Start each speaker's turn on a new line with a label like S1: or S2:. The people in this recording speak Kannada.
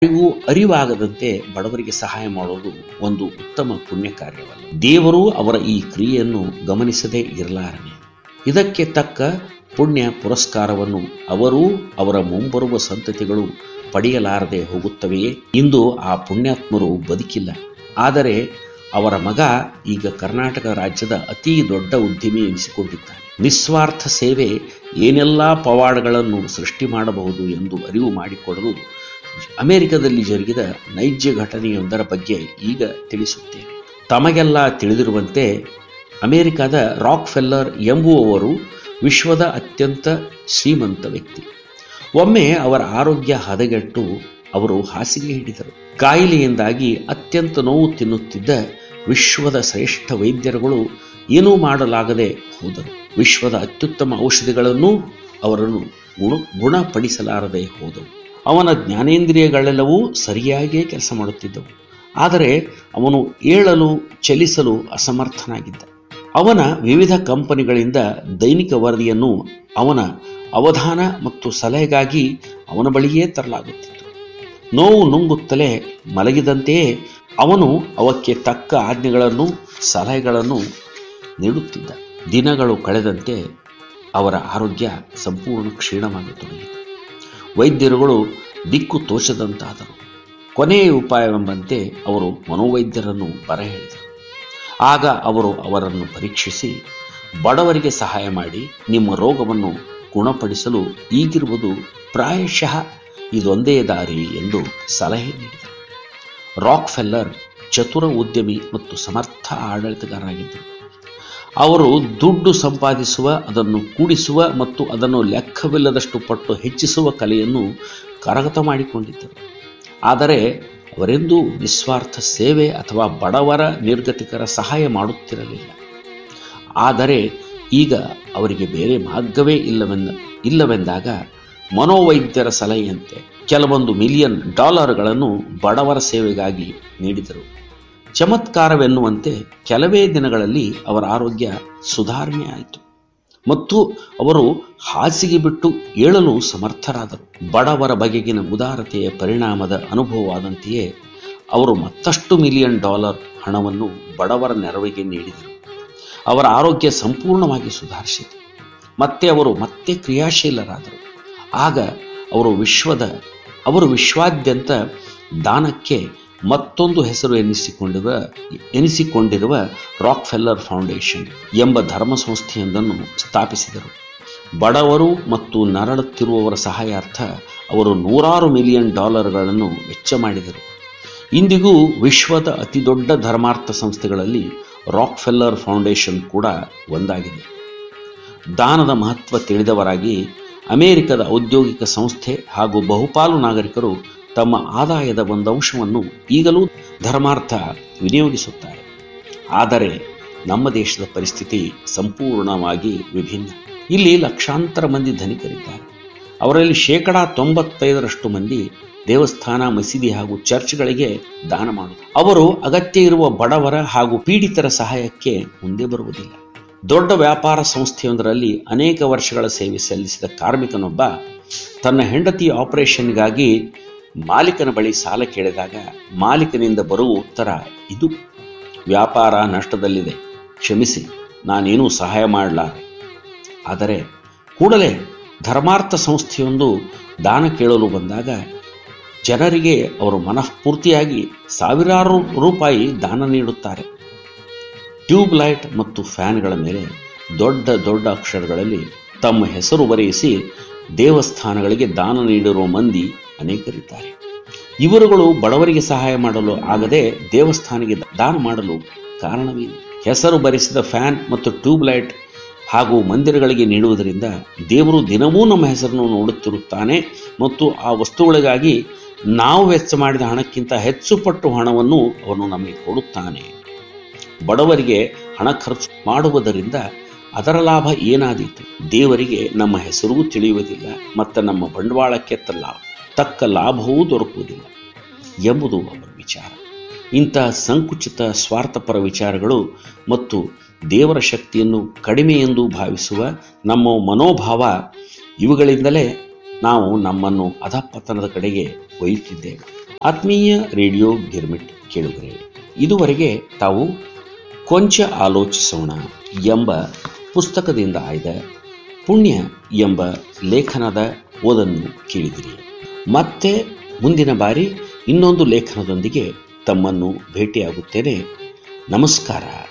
S1: ಯಾರಿಗೂ ಅರಿವಾಗದಂತೆ ಬಡವರಿಗೆ ಸಹಾಯ ಮಾಡೋದು ಒಂದು ಉತ್ತಮ ಪುಣ್ಯ ಕಾರ್ಯವಲ್ಲ ದೇವರು ಅವರ ಈ ಕ್ರಿಯೆಯನ್ನು ಗಮನಿಸದೇ ಇರಲಾರನೆ ಇದಕ್ಕೆ ತಕ್ಕ ಪುಣ್ಯ ಪುರಸ್ಕಾರವನ್ನು ಅವರೂ ಅವರ ಮುಂಬರುವ ಸಂತತಿಗಳು ಪಡೆಯಲಾರದೆ ಹೋಗುತ್ತವೆಯೇ ಇಂದು ಆ ಪುಣ್ಯಾತ್ಮರು ಬದುಕಿಲ್ಲ ಆದರೆ ಅವರ ಮಗ ಈಗ ಕರ್ನಾಟಕ ರಾಜ್ಯದ ಅತಿ ದೊಡ್ಡ ಉದ್ಯಮಿ ಎನಿಸಿಕೊಂಡಿದ್ದಾನೆ ನಿಸ್ವಾರ್ಥ ಸೇವೆ ಏನೆಲ್ಲ ಪವಾಡಗಳನ್ನು ಸೃಷ್ಟಿ ಮಾಡಬಹುದು ಎಂದು ಅರಿವು ಮಾಡಿಕೊಡಲು ಅಮೆರಿಕದಲ್ಲಿ ಜರುಗಿದ ನೈಜ ಘಟನೆಯೊಂದರ ಬಗ್ಗೆ ಈಗ ತಿಳಿಸುತ್ತೇನೆ ತಮಗೆಲ್ಲ ತಿಳಿದಿರುವಂತೆ ಅಮೆರಿಕದ ರಾಕ್ ಫೆಲ್ಲರ್ ಎಂಬುವವರು ವಿಶ್ವದ ಅತ್ಯಂತ ಶ್ರೀಮಂತ ವ್ಯಕ್ತಿ ಒಮ್ಮೆ ಅವರ ಆರೋಗ್ಯ ಹದಗೆಟ್ಟು ಅವರು ಹಾಸಿಗೆ ಹಿಡಿದರು ಕಾಯಿಲೆಯಿಂದಾಗಿ ಅತ್ಯಂತ ನೋವು ತಿನ್ನುತ್ತಿದ್ದ ವಿಶ್ವದ ಶ್ರೇಷ್ಠ ವೈದ್ಯರುಗಳು ಏನೂ ಮಾಡಲಾಗದೆ ಹೋದರು ವಿಶ್ವದ ಅತ್ಯುತ್ತಮ ಔಷಧಿಗಳನ್ನು ಅವರನ್ನು ಗುಣ ಗುಣಪಡಿಸಲಾರದೆ ಹೋದವು ಅವನ ಜ್ಞಾನೇಂದ್ರಿಯಗಳೆಲ್ಲವೂ ಸರಿಯಾಗಿಯೇ ಕೆಲಸ ಮಾಡುತ್ತಿದ್ದವು ಆದರೆ ಅವನು ಏಳಲು ಚಲಿಸಲು ಅಸಮರ್ಥನಾಗಿದ್ದ ಅವನ ವಿವಿಧ ಕಂಪನಿಗಳಿಂದ ದೈನಿಕ ವರದಿಯನ್ನು ಅವನ ಅವಧಾನ ಮತ್ತು ಸಲಹೆಗಾಗಿ ಅವನ ಬಳಿಯೇ ತರಲಾಗುತ್ತಿತ್ತು ನೋವು ನುಂಗುತ್ತಲೇ ಮಲಗಿದಂತೆಯೇ ಅವನು ಅವಕ್ಕೆ ತಕ್ಕ ಆಜ್ಞೆಗಳನ್ನು ಸಲಹೆಗಳನ್ನು ನೀಡುತ್ತಿದ್ದ ದಿನಗಳು ಕಳೆದಂತೆ ಅವರ ಆರೋಗ್ಯ ಸಂಪೂರ್ಣ ಕ್ಷೀಣವಾಗತೊಡಗಿತು ವೈದ್ಯರುಗಳು ದಿಕ್ಕು ತೋಚದಂತಾದರು ಕೊನೆಯ ಉಪಾಯವೆಂಬಂತೆ ಅವರು ಮನೋವೈದ್ಯರನ್ನು ಬರಹೇಳಿದರು ಆಗ ಅವರು ಅವರನ್ನು ಪರೀಕ್ಷಿಸಿ ಬಡವರಿಗೆ ಸಹಾಯ ಮಾಡಿ ನಿಮ್ಮ ರೋಗವನ್ನು ಗುಣಪಡಿಸಲು ಈಗಿರುವುದು ಪ್ರಾಯಶಃ ಇದೊಂದೇ ದಾರಿ ಎಂದು ಸಲಹೆ ನೀಡಿದರು ರಾಕ್ ಫೆಲ್ಲರ್ ಚತುರ ಉದ್ಯಮಿ ಮತ್ತು ಸಮರ್ಥ ಆಡಳಿತಗಾರರಾಗಿದ್ದರು ಅವರು ದುಡ್ಡು ಸಂಪಾದಿಸುವ ಅದನ್ನು ಕೂಡಿಸುವ ಮತ್ತು ಅದನ್ನು ಲೆಕ್ಕವಿಲ್ಲದಷ್ಟು ಪಟ್ಟು ಹೆಚ್ಚಿಸುವ ಕಲೆಯನ್ನು ಕರಗತ ಮಾಡಿಕೊಂಡಿದ್ದರು ಆದರೆ ಅವರೆಂದೂ ನಿಸ್ವಾರ್ಥ ಸೇವೆ ಅಥವಾ ಬಡವರ ನಿರ್ಗತಿಕರ ಸಹಾಯ ಮಾಡುತ್ತಿರಲಿಲ್ಲ ಆದರೆ ಈಗ ಅವರಿಗೆ ಬೇರೆ ಮಾರ್ಗವೇ ಇಲ್ಲವೆಂದ ಇಲ್ಲವೆಂದಾಗ ಮನೋವೈದ್ಯರ ಸಲಹೆಯಂತೆ ಕೆಲವೊಂದು ಮಿಲಿಯನ್ ಡಾಲರ್ಗಳನ್ನು ಬಡವರ ಸೇವೆಗಾಗಿ ನೀಡಿದರು ಚಮತ್ಕಾರವೆನ್ನುವಂತೆ ಕೆಲವೇ ದಿನಗಳಲ್ಲಿ ಅವರ ಆರೋಗ್ಯ ಸುಧಾರಣೆ ಆಯಿತು ಮತ್ತು ಅವರು ಹಾಸಿಗೆ ಬಿಟ್ಟು ಏಳಲು ಸಮರ್ಥರಾದರು ಬಡವರ ಬಗೆಗಿನ ಉದಾರತೆಯ ಪರಿಣಾಮದ ಅನುಭವವಾದಂತೆಯೇ ಅವರು ಮತ್ತಷ್ಟು ಮಿಲಿಯನ್ ಡಾಲರ್ ಹಣವನ್ನು ಬಡವರ ನೆರವಿಗೆ ನೀಡಿದರು ಅವರ ಆರೋಗ್ಯ ಸಂಪೂರ್ಣವಾಗಿ ಸುಧಾರಿಸಿತು ಮತ್ತೆ ಅವರು ಮತ್ತೆ ಕ್ರಿಯಾಶೀಲರಾದರು ಆಗ ಅವರು ವಿಶ್ವದ ಅವರು ವಿಶ್ವಾದ್ಯಂತ ದಾನಕ್ಕೆ ಮತ್ತೊಂದು ಹೆಸರು ಎನಿಸಿಕೊಂಡಿರುವ ಎನಿಸಿಕೊಂಡಿರುವ ರಾಕ್ ಫೆಲ್ಲರ್ ಫೌಂಡೇಶನ್ ಎಂಬ ಧರ್ಮ ಸಂಸ್ಥೆಯೊಂದನ್ನು ಸ್ಥಾಪಿಸಿದರು ಬಡವರು ಮತ್ತು ನರಳುತ್ತಿರುವವರ ಸಹಾಯಾರ್ಥ ಅವರು ನೂರಾರು ಮಿಲಿಯನ್ ಡಾಲರ್ಗಳನ್ನು ವೆಚ್ಚ ಮಾಡಿದರು ಇಂದಿಗೂ ವಿಶ್ವದ ಅತಿದೊಡ್ಡ ಧರ್ಮಾರ್ಥ ಸಂಸ್ಥೆಗಳಲ್ಲಿ ರಾಕ್ ಫೆಲ್ಲರ್ ಫೌಂಡೇಶನ್ ಕೂಡ ಒಂದಾಗಿದೆ ದಾನದ ಮಹತ್ವ ತಿಳಿದವರಾಗಿ ಅಮೆರಿಕದ ಔದ್ಯೋಗಿಕ ಸಂಸ್ಥೆ ಹಾಗೂ ಬಹುಪಾಲು ನಾಗರಿಕರು ತಮ್ಮ ಆದಾಯದ ಒಂದು ಅಂಶವನ್ನು ಈಗಲೂ ಧರ್ಮಾರ್ಥ ವಿನಿಯೋಗಿಸುತ್ತಾರೆ ಆದರೆ ನಮ್ಮ ದೇಶದ ಪರಿಸ್ಥಿತಿ ಸಂಪೂರ್ಣವಾಗಿ ವಿಭಿನ್ನ ಇಲ್ಲಿ ಲಕ್ಷಾಂತರ ಮಂದಿ ಧನಿಕರಿದ್ದಾರೆ ಅವರಲ್ಲಿ ಶೇಕಡ ತೊಂಬತ್ತೈದರಷ್ಟು ಮಂದಿ ದೇವಸ್ಥಾನ ಮಸೀದಿ ಹಾಗೂ ಚರ್ಚ್ಗಳಿಗೆ ದಾನ ಮಾಡುವುದು ಅವರು ಅಗತ್ಯ ಇರುವ ಬಡವರ ಹಾಗೂ ಪೀಡಿತರ ಸಹಾಯಕ್ಕೆ ಮುಂದೆ ಬರುವುದಿಲ್ಲ ದೊಡ್ಡ ವ್ಯಾಪಾರ ಸಂಸ್ಥೆಯೊಂದರಲ್ಲಿ ಅನೇಕ ವರ್ಷಗಳ ಸೇವೆ ಸಲ್ಲಿಸಿದ ಕಾರ್ಮಿಕನೊಬ್ಬ ತನ್ನ ಹೆಂಡತಿಯ ಆಪರೇಷನ್ಗಾಗಿ ಮಾಲೀಕನ ಬಳಿ ಸಾಲ ಕೇಳಿದಾಗ ಮಾಲೀಕನಿಂದ ಬರುವ ಉತ್ತರ ಇದು ವ್ಯಾಪಾರ ನಷ್ಟದಲ್ಲಿದೆ ಕ್ಷಮಿಸಿ ನಾನೇನೂ ಸಹಾಯ ಮಾಡಲಾರೆ ಆದರೆ ಕೂಡಲೇ ಧರ್ಮಾರ್ಥ ಸಂಸ್ಥೆಯೊಂದು ದಾನ ಕೇಳಲು ಬಂದಾಗ ಜನರಿಗೆ ಅವರು ಮನಃಪೂರ್ತಿಯಾಗಿ ಸಾವಿರಾರು ರೂಪಾಯಿ ದಾನ ನೀಡುತ್ತಾರೆ ಟ್ಯೂಬ್ ಲೈಟ್ ಮತ್ತು ಫ್ಯಾನ್ಗಳ ಮೇಲೆ ದೊಡ್ಡ ದೊಡ್ಡ ಅಕ್ಷರಗಳಲ್ಲಿ ತಮ್ಮ ಹೆಸರು ಬರೆಯಿಸಿ ದೇವಸ್ಥಾನಗಳಿಗೆ ದಾನ ನೀಡಿರುವ ಮಂದಿ ಅನೇಕರಿದ್ದಾರೆ ಇವರುಗಳು ಬಡವರಿಗೆ ಸಹಾಯ ಮಾಡಲು ಆಗದೆ ದೇವಸ್ಥಾನಕ್ಕೆ ದಾನ ಮಾಡಲು ಕಾರಣವೇನು ಹೆಸರು ಬರೆಸಿದ ಫ್ಯಾನ್ ಮತ್ತು ಟ್ಯೂಬ್ ಲೈಟ್ ಹಾಗೂ ಮಂದಿರಗಳಿಗೆ ನೀಡುವುದರಿಂದ ದೇವರು ದಿನವೂ ನಮ್ಮ ಹೆಸರನ್ನು ನೋಡುತ್ತಿರುತ್ತಾನೆ ಮತ್ತು ಆ ವಸ್ತುಗಳಿಗಾಗಿ ನಾವು ವೆಚ್ಚ ಮಾಡಿದ ಹಣಕ್ಕಿಂತ ಹೆಚ್ಚು ಪಟ್ಟು ಹಣವನ್ನು ಅವನು ನಮಗೆ ಕೊಡುತ್ತಾನೆ ಬಡವರಿಗೆ ಹಣ ಖರ್ಚು ಮಾಡುವುದರಿಂದ ಅದರ ಲಾಭ ಏನಾದೀತು ದೇವರಿಗೆ ನಮ್ಮ ಹೆಸರೂ ತಿಳಿಯುವುದಿಲ್ಲ ಮತ್ತು ನಮ್ಮ ಬಂಡವಾಳಕ್ಕೆ ಲಾಭ ತಕ್ಕ ಲಾಭವೂ ದೊರಕುವುದಿಲ್ಲ ಎಂಬುದು ಅವರ ವಿಚಾರ ಇಂತಹ ಸಂಕುಚಿತ ಸ್ವಾರ್ಥಪರ ವಿಚಾರಗಳು ಮತ್ತು ದೇವರ ಶಕ್ತಿಯನ್ನು ಕಡಿಮೆ ಎಂದು ಭಾವಿಸುವ ನಮ್ಮ ಮನೋಭಾವ ಇವುಗಳಿಂದಲೇ ನಾವು ನಮ್ಮನ್ನು ಅಧಪತನದ ಕಡೆಗೆ ಒಯ್ಯುತ್ತಿದ್ದೇವೆ ಆತ್ಮೀಯ ರೇಡಿಯೋ ಗಿರ್ಮಿಟ್ ಕೇಳುಗರೆ ಇದುವರೆಗೆ ತಾವು ಕೊಂಚ ಆಲೋಚಿಸೋಣ ಎಂಬ ಪುಸ್ತಕದಿಂದ ಆಯ್ದ ಪುಣ್ಯ ಎಂಬ ಲೇಖನದ ಓದನ್ನು ಕೇಳಿದಿರಿ ಮತ್ತೆ ಮುಂದಿನ ಬಾರಿ ಇನ್ನೊಂದು ಲೇಖನದೊಂದಿಗೆ ತಮ್ಮನ್ನು ಭೇಟಿಯಾಗುತ್ತೇನೆ ನಮಸ್ಕಾರ